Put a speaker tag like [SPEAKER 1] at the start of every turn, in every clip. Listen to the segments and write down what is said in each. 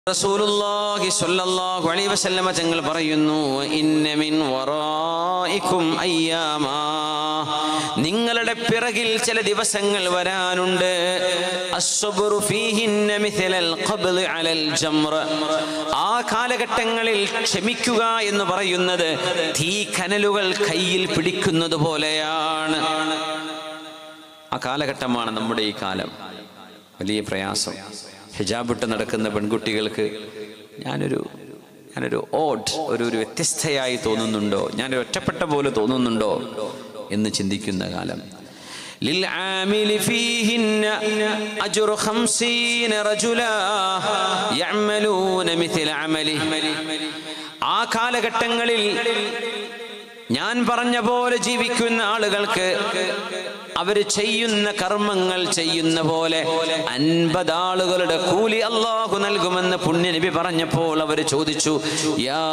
[SPEAKER 1] റസൂലുള്ളാഹി സ്വല്ലല്ലാഹു അലൈഹി വസല്ലമ തങ്ങൾ പറയുന്നു ഇന്ന മിൻ വറായിക്കും അയ്യാമാ നിങ്ങളുടെ പിറകിൽ ചില ദിവസങ്ങൾ വരാനുണ്ട് അസ്സബ്റു ഫീഹിന്ന മിഥലൽ ഖബ്ള് അലൽ ജംറ ആ കാലഘട്ടങ്ങളിൽ ക്ഷമിക്കുക എന്ന് പറയുന്നത് തീ കനലുകൾ കയ്യിൽ പിടിക്കുന്നത് പോലെയാണ് ആ കാലഘട്ടമാണ് നമ്മുടെ ഈ കാലം വലിയ പ്രയാസം ഹിജാബിട്ട് നടക്കുന്ന പെൺകുട്ടികൾക്ക് ഞാനൊരു ഞാനൊരു ഓഡ് ഒരു ഒരു വ്യത്യസ്തയായി തോന്നുന്നുണ്ടോ ഞാനൊരു ഒറ്റപ്പെട്ട പോലെ തോന്നുന്നുണ്ടോ എന്ന് ചിന്തിക്കുന്ന കാലം للعامل فيهن أجر خمسين رجلا يعملون مثل عمله ആ കാലഘട്ടങ്ങളിൽ ഞാൻ പറഞ്ഞ പോലെ ജീവിക്കുന്ന ആളുകൾക്ക് അവര് ചെയ്യുന്ന കർമ്മങ്ങൾ ചെയ്യുന്ന പോലെ അൻപത് ആളുകളുടെ കൂലി അള്ളാഹു നൽകുമെന്ന് പുണ്യനബി പറഞ്ഞപ്പോൾ അവർ ചോദിച്ചു യാ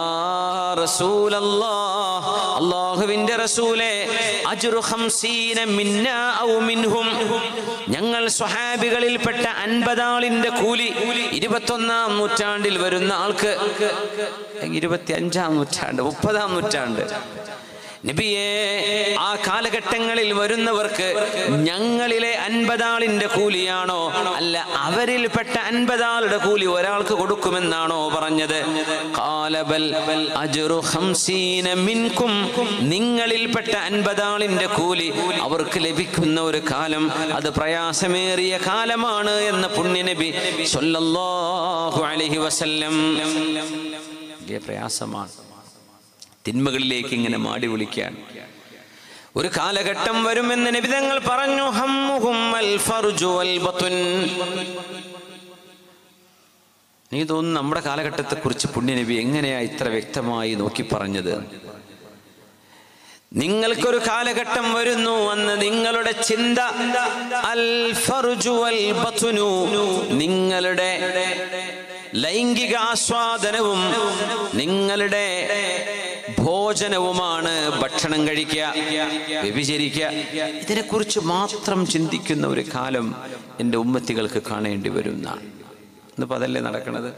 [SPEAKER 1] റസൂലല്ലാഹ് അള്ളാഹുവിന്റെ റസൂലെ അജ്റു ഖംസീന മിന്നാ ഔ മിൻഹും ഞങ്ങൾ സ്വഹാബികളിൽപ്പെട്ട അൻപതാളിന്റെ കൂലി ഇരുപത്തൊന്നാം നൂറ്റാണ്ടിൽ വരുന്ന ആൾക്ക് ഇരുപത്തി അഞ്ചാം നൂറ്റാണ്ട് മുപ്പതാം നൂറ്റാണ്ട് നബിയെ ആ കാലഘട്ടങ്ങളിൽ വരുന്നവർക്ക് ഞങ്ങളിലെ അൻപതാളിന്റെ കൂലിയാണോ അല്ല അവരിൽപ്പെട്ട അൻപതാളുടെ കൂലി ഒരാൾക്ക് കൊടുക്കുമെന്നാണോ പറഞ്ഞത് കാലബൽ അജ്റു ഖംസീന മിൻകും നിങ്ങളിൽപ്പെട്ട അൻപതാളിന്റെ കൂലി അവർക്ക് ലഭിക്കുന്ന ഒരു കാലം അത് പ്രയാസമേറിയ കാലമാണ് എന്ന് പുണ്യനബി സല്ലല്ലാഹു അലൈഹി വസല്ലം വലിയ പ്രയാസമാണ് തിന്മകളിലേക്ക് ഇങ്ങനെ മാടി വിളിക്കാൻ ഒരു കാലഘട്ടം വരുമെന്ന് നിബിതങ്ങൾ പറഞ്ഞു ഹമ്മുഹും അൽ ഫർജു വൽ ബത്തുൻ നീ തോന്നുന്നു നമ്മുടെ കാലഘട്ടത്തെ കുറിച്ച് പുണ്യനബി എങ്ങനെയാ ഇത്ര വ്യക്തമായി നോക്കി പറഞ്ഞത് നിങ്ങൾക്കൊരു കാലഘട്ടം വരുന്നു അന്ന് നിങ്ങളുടെ ചിന്ത അൽ ഫർജു വൽ ബത്തുനു നിങ്ങളുടെ ലൈംഗിക ആസ്വാദനവും നിങ്ങളുടെ ഭോജനവുമാണ് ഭക്ഷണം കഴിക്കുക വ്യഭിചരിക്കുക ഇതിനെക്കുറിച്ച് മാത്രം ചിന്തിക്കുന്ന ഒരു കാലം എൻ്റെ ഉമ്മത്തികൾക്ക് കാണേണ്ടി വരുന്നതാണ് ഇന്നിപ്പോൾ അതല്ലേ നടക്കുന്നത്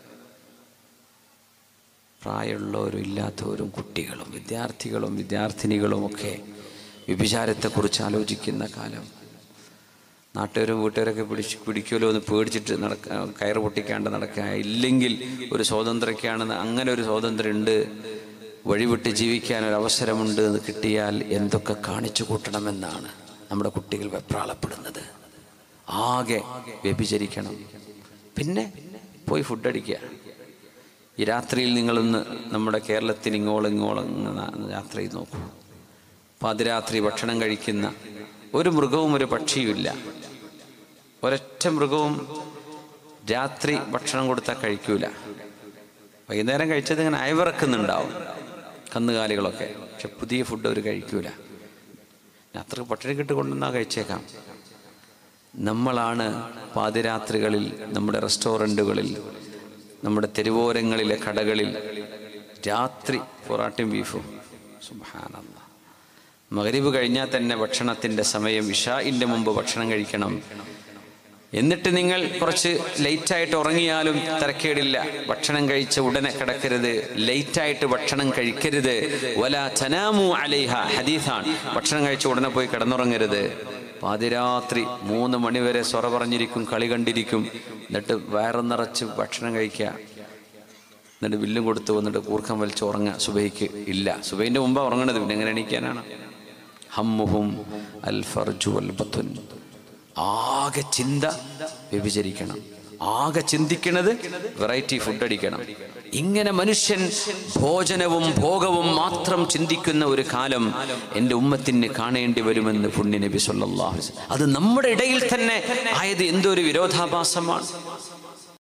[SPEAKER 1] പ്രായമുള്ളവരും ഇല്ലാത്തവരും കുട്ടികളും വിദ്യാർത്ഥികളും വിദ്യാർത്ഥിനികളും ഒക്കെ വ്യഭിചാരത്തെക്കുറിച്ച് ആലോചിക്കുന്ന കാലം നാട്ടുകാരും വീട്ടുകാരൊക്കെ പിടിച്ച് പിടിക്കുമല്ലോ എന്ന് പേടിച്ചിട്ട് നടക്ക കയറ് പൊട്ടിക്കാണ്ട് നടക്കുക ഇല്ലെങ്കിൽ ഒരു സ്വാതന്ത്ര്യമൊക്കെയാണെന്ന് അങ്ങനെ ഒരു സ്വാതന്ത്ര്യം ഉണ്ട് വഴിവിട്ട് ജീവിക്കാൻ ഒരു അവസരമുണ്ട് എന്ന് കിട്ടിയാൽ എന്തൊക്കെ കാണിച്ചു കൂട്ടണമെന്നാണ് നമ്മുടെ കുട്ടികൾ വെപ്രാളപ്പെടുന്നത് ആകെ വ്യഭിചരിക്കണം പിന്നെ പോയി ഫുഡ് അടിക്കുക ഈ രാത്രിയിൽ നിങ്ങളൊന്ന് നമ്മുടെ കേരളത്തിന് ഇങ്ങോളം ഇങ്ങോളം ഇങ്ങനെ യാത്ര ചെയ്ത് നോക്കൂ പാതിരാത്രി ഭക്ഷണം കഴിക്കുന്ന ഒരു മൃഗവും ഒരു പക്ഷിയുമില്ല ഒരൊറ്റ മൃഗവും രാത്രി ഭക്ഷണം കൊടുത്താൽ കഴിക്കൂല വൈകുന്നേരം കഴിച്ചത് ഇങ്ങനെ അയവിറക്കുന്നുണ്ടാവും കന്നുകാലികളൊക്കെ പക്ഷെ പുതിയ ഫുഡ് അവർ കഴിക്കൂല രാത്രി പട്ടിണി കിട്ട് കൊണ്ടുവന്നാൽ കഴിച്ചേക്കാം നമ്മളാണ് പാതിരാത്രികളിൽ നമ്മുടെ റെസ്റ്റോറൻറ്റുകളിൽ നമ്മുടെ തെരുവോരങ്ങളിലെ കടകളിൽ രാത്രി പൊറാട്ടയും ബീഫും സുബാനല്ല മകരിവ് കഴിഞ്ഞാൽ തന്നെ ഭക്ഷണത്തിൻ്റെ സമയം ഇഷായിൻ്റെ മുമ്പ് ഭക്ഷണം കഴിക്കണം എന്നിട്ട് നിങ്ങൾ കുറച്ച് ലേറ്റായിട്ട് ഉറങ്ങിയാലും തിരക്കേടില്ല ഭക്ഷണം കഴിച്ച ഉടനെ കിടക്കരുത് ലേറ്റായിട്ട് ഭക്ഷണം കഴിക്കരുത് വല ചനാമു അലൈഹ ഹദീസാണ് ഭക്ഷണം കഴിച്ച ഉടനെ പോയി കിടന്നുറങ്ങരുത് പാതിരാത്രി മൂന്ന് മണിവരെ സ്വറ പറഞ്ഞിരിക്കും കളി കണ്ടിരിക്കും എന്നിട്ട് വയറ് നിറച്ച് ഭക്ഷണം കഴിക്കുക എന്നിട്ട് ബില്ലും കൊടുത്ത് വന്നിട്ട് കൂർക്കം വലിച്ച് ഉറങ്ങുക സുബൈക്ക് ഇല്ല സുബൈൻ്റെ മുമ്പ് ഉറങ്ങണത് പിന്നെ എങ്ങനെ എണീക്കാനാണ് ഹമ്മുഹും അൽ ഫർജു അൽ ബത്തുൻ ആകെ ചിന്ത വ്യഭിചരിക്കണം ആകെ ചിന്തിക്കണത് വെറൈറ്റി ഫുഡ് അടിക്കണം ഇങ്ങനെ മനുഷ്യൻ ഭോജനവും ഭോഗവും മാത്രം ചിന്തിക്കുന്ന ഒരു കാലം എൻ്റെ ഉമ്മത്തിന് കാണേണ്ടി വരുമെന്ന് പുണ്യ നബി സല്ലല്ലാഹു അലൈഹി വസല്ലം. അത് നമ്മുടെ ഇടയിൽ തന്നെ ആയത് എന്തോ ഒരു വിരോധാഭാസമാണ്